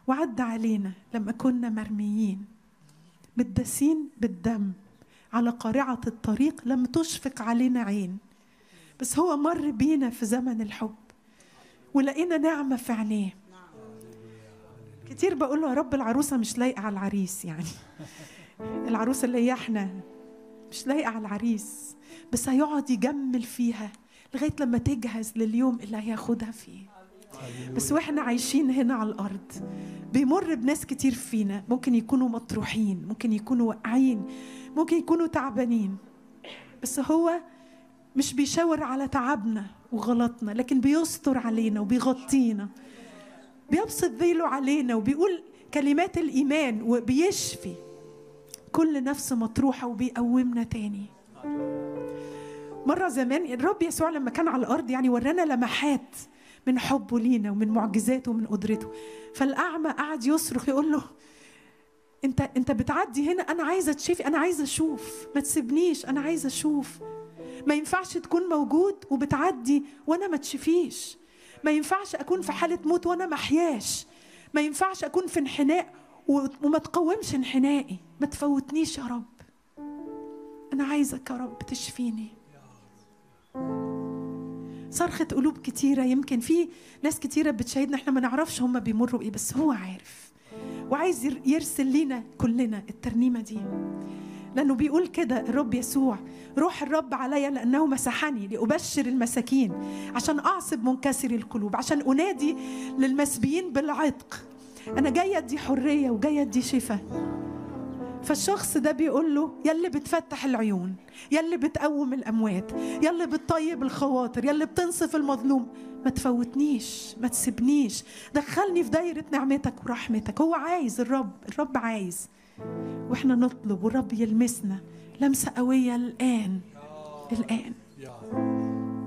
وعد علينا لما كنا مرميين متداسين بالدم على قارعة الطريق لم تشفق علينا عين بس هو مر بينا في زمن الحب ولقينا نعمة في عينيه كتير بقول له يا رب العروسة مش لايقة على العريس يعني العروسة اللي هي احنا مش لايقة على العريس بس هيقعد يجمل فيها لغاية لما تجهز لليوم اللي هياخدها فيه بس واحنا عايشين هنا على الأرض بيمر بناس كتير فينا ممكن يكونوا مطروحين ممكن يكونوا واقعين ممكن يكونوا تعبانين بس هو مش بيشاور على تعبنا وغلطنا لكن بيستر علينا وبيغطينا بيبسط ذيله علينا وبيقول كلمات الإيمان وبيشفي كل نفس مطروحة وبيقومنا تاني مرة زمان الرب يسوع لما كان على الأرض يعني ورانا لمحات من حبه لينا ومن معجزاته ومن قدرته فالأعمى قعد يصرخ يقول له انت انت بتعدي هنا انا عايزه تشوفي انا عايزه اشوف ما تسيبنيش انا عايزه اشوف ما ينفعش تكون موجود وبتعدي وانا ما تشفيش ما ينفعش اكون في حاله موت وانا ما احياش ما ينفعش اكون في انحناء وما تقومش انحنائي ما تفوتنيش يا رب انا عايزك يا رب تشفيني صرخة قلوب كتيرة يمكن في ناس كتيرة بتشاهدنا احنا ما نعرفش هم بيمروا ايه بس هو عارف وعايز يرسل لينا كلنا الترنيمة دي لأنه بيقول كده الرب يسوع روح الرب عليا لأنه مسحني لأبشر المساكين عشان أعصب منكسر القلوب عشان أنادي للمسبيين بالعتق أنا جاية أدي حرية وجاية أدي شفاء فالشخص ده بيقول له يلي بتفتح العيون يلي بتقوم الأموات يلي بتطيب الخواطر يلي بتنصف المظلوم ما تفوتنيش ما تسيبنيش دخلني في دايرة نعمتك ورحمتك هو عايز الرب الرب عايز واحنا نطلب والرب يلمسنا لمسة قوية الآن الآن